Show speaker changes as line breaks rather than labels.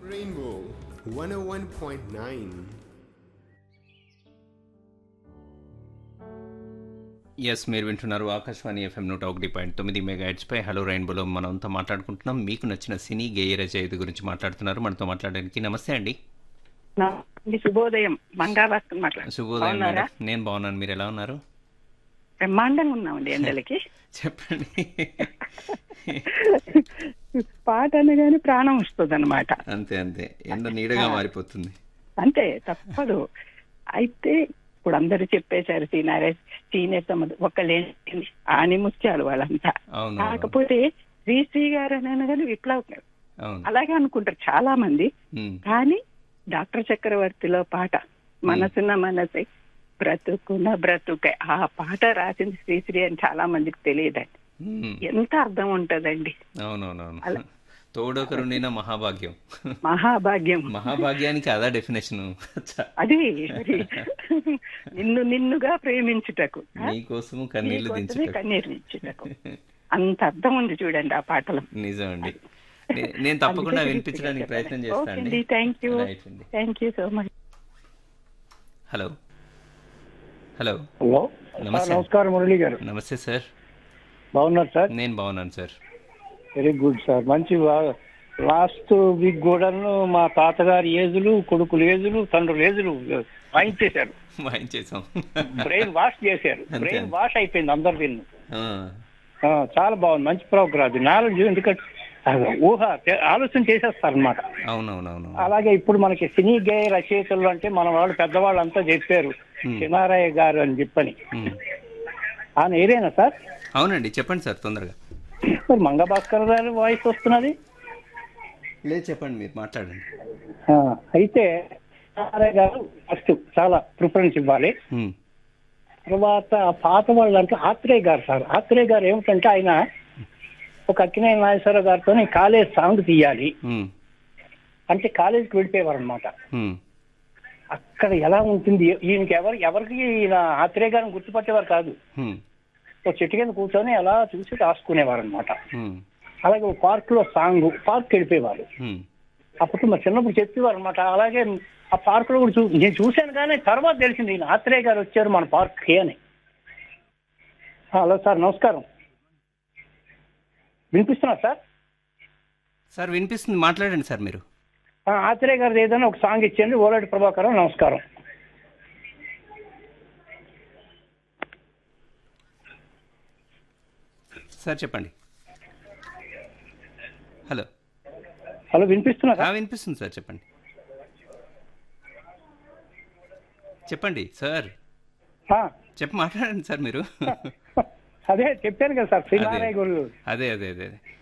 Rainbow 101.9.
Yes మీరు వింటున్నారు Akashvani FM నూట ఒకటి పాయింట్ తొమ్మిది మెగా పై హలో రైన్బోలో మనంతా మాట్లాడుకుంటున్నాం మీకు నచ్చిన సినీ గేయ రచయిత గురించి మాట్లాడుతున్నారు మనతో మాట్లాడడానికి నమస్తే అండి
నా ఇది శుభోదయం మంగాభాస్కర్ మాట్లాడు
శుభోదయం
బాగున్నారా?
మేడం నేను బాగున్నాను మీరు ఎలా ఉన్నారు
బ్రహ్మాండంగా ఉన్నామండి ఎండలకి
చెప్పండి
పాట అనగానే ప్రాణం వస్తుంది అనమాట
అంతే అంతే ఎండ నీడగా మారిపోతుంది
అంతే తప్పదు అయితే ఇప్పుడు అందరూ చెప్పేశారు సీనియర్ సీనియర్ సంబంధం ఒకళ్ళేంటి ఆని ముత్యాలు వాళ్ళంతా
అవును
కాకపోతే శ్రీశ్రీ గారు అని అనగానే విప్లవ్ గారు.
అవును
అలాగే అనుకుంటారు చాలా మంది
ఉమ్,
కానీ డాక్టర్ చక్రవర్తిలో పాట మనసున్న మనసే బ్రతుకున్న బ్రతుకే ఆ పాట రాసింది శ్రీశ్రీ అని చాలా మందికి తెలియదండి
ఉమ్,
ఎంత అర్థం ఉంటదండి
అవునవునవును
అలా.
తోడొకరుండిన మహాభాగ్యం
మహాభాగ్యం
మహాభాగ్యానికి అదా డెఫినేషన్
అది అది. నిన్ను నిన్నుగా ప్రేమించుటకు ఆ?
నీకోసము కన్నీళ్లు
నీకోసమే
దించుట
కన్నీరు దించుటకు అంత అర్థం ఉంది చూడండి ఆ పాటలో
నిజం అండి నే- నేను తప్పకుండా వినిపించడానికి ప్రయత్నం చేస్తాను
ఓకే
అండి
అండి థ్యాంక్ యూ
రైట్ అండి
thank you so much
hello hello
hello
నమస్తే.
సార్, నమస్కారం మురళి గారు
నమస్తే సార్
బాగున్నారు సార్
నేను బాగున్నాను సార్
వెరీ గుడ్ సార్ మంచి వా- లాస్ట్ వీక్ కూడాను మా తాతగారి ఏజులు కొడుకుల ఏజులు తండ్రుల ఏజులు వాయించేశారు
వాయించేసాం
బ్రెయిన్ వాష్ చేశారు
అంతే.
బ్రెయిన్ వాష్ అయిపోయింది అందరి దీన్ని
ఆ,
ఆ, చాలా బాగుంది మంచి ప్రోగ్రామ్ అది నాలెడ్జ్ ఎందుకంటే ఆ, ఊహ తె- ఆలోచన చేసేస్తారు అనమాట
అవునవునవును
అలాగే ఇప్పుడు మనకి సినీ గేయ రచయితలు అంటే మన వాళ్ళు పెద్దవాళ్ళు అంతా చెప్పారు
Hmm.
చిన్నారాయ గారు అని చెప్పని
ఉమ్.
ఆయన ఏరేనా సార్
అవునండి చెప్పండి సార్ తొందరగా
మరి మంగభాస్కర్ గారి వాయిస్ వస్తున్నది
లేదు చెప్పండి మీరు మాట్లాడండి
ఆ, అయితే ఆర్ఐ గారు ఫస్ట్ చాలా ప్రిఫరెన్స్ ఇవ్వాలి
ఉమ్,
తర్వాత పాత వాళ్ళంటే ఆత్రేయ గారు సార్ ఆత్రేయ గారు ఏమిటంటే ఆయన ఒక అక్కినేని నాగేశ్వరరావు గారితో కాలేజ్ సాంగ్ తీయాలి
ఉమ్,
అంటే కాలేజీకి వెళ్ళిపోయేవారు అనమాట
ఉమ్,
అక్కడ ఎలా ఉంటుంది ఈయనకి ఎవరు ఎవరికి ఈయన ఆత్రేయ గారిని గుర్తుపట్టేవారు కాదు
ఉమ్,
ఒక చెట్టు కింద కూర్చొని అలా చూసి రాసుకునేవారు అనమాట
ఉమ్,
అలాగే ఒక పార్క్ లో సాంగ్ పార్క్ వెళ్ళిపోయేవారు
ఉమ్.
అప్పుడు మా చిన్నప్పుడు చెప్పేవారు అనమాట అలాగే ఆ పార్క్ లో కూడా చూ నేను చూశాను కానీ తర్వాత తెలిసింది ఈయన ఆత్రేయ గారు వచ్చారు మన పార్క్ కి అని హలో సార్ నమస్కారం వినిపిస్తున్నా సార్
సార్ వినిపిస్తుంది మాట్లాడండి సార్ మీరు
ఆ, ఆత్రేయ గారు ఏదైనా ఒక సాంగ్ ఇచ్చేయండి ఓలాటి ప్రభాకరం నమస్కారం
సార్ చెప్పండి హలో
హలో వినిపిస్తున్నా
ఆ, వినిపిస్తుంది సార్ చెప్పండి చెప్పండి సార్
ఆ,
చెప్పి మాట్లాడండి సార్ మీరు
అదే చెప్పాను కదా సార్ శ్రీనారాయణ గురు
అదే అదే అదే అదే